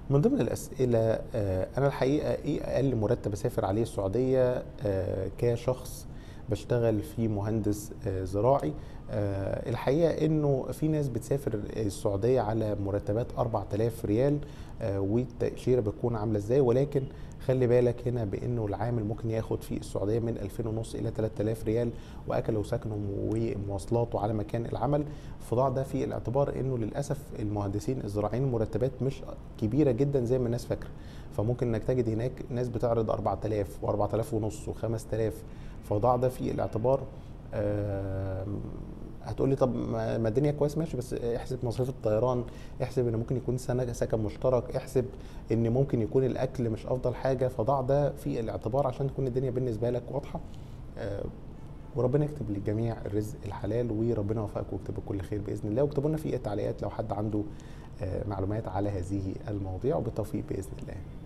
من ضمن الأسئلة آه، أنا الحقيقة إيه أقل مرتب أسافر عليه السعودية آه، كشخص بشتغل في مهندس آه، زراعي آه، الحقيقة إنه في ناس بتسافر السعودية على مرتبات 4000 ريال آه، والتأشيرة بتكون عاملة إزاي ولكن خلي بالك هنا بانه العامل ممكن ياخد في السعوديه من 2000 ونص الى 3000 ريال واكله وسكنه ومواصلاته على مكان العمل فضع ده في الاعتبار انه للاسف المهندسين الزراعيين مرتبات مش كبيره جدا زي ما الناس فاكره فممكن انك تجد هناك ناس بتعرض 4000 و4000 ونص و5000 فضع ده في الاعتبار آم، هتقول لي طب ما ما الدنيا كويس ماشي بس احسب مصاريف الطيران احسب ان ممكن يكون سنه سكن مشترك احسب ان ممكن يكون الاكل مش افضل حاجه فضع ده في الاعتبار عشان تكون الدنيا بالنسبه لك واضحه آه، وربنا يكتب للجميع الرزق الحلال وربنا يوفقك ويكتب كل خير باذن الله واكتبوا لنا في التعليقات لو حد عنده آه، معلومات على هذه المواضيع وبالتوفيق باذن الله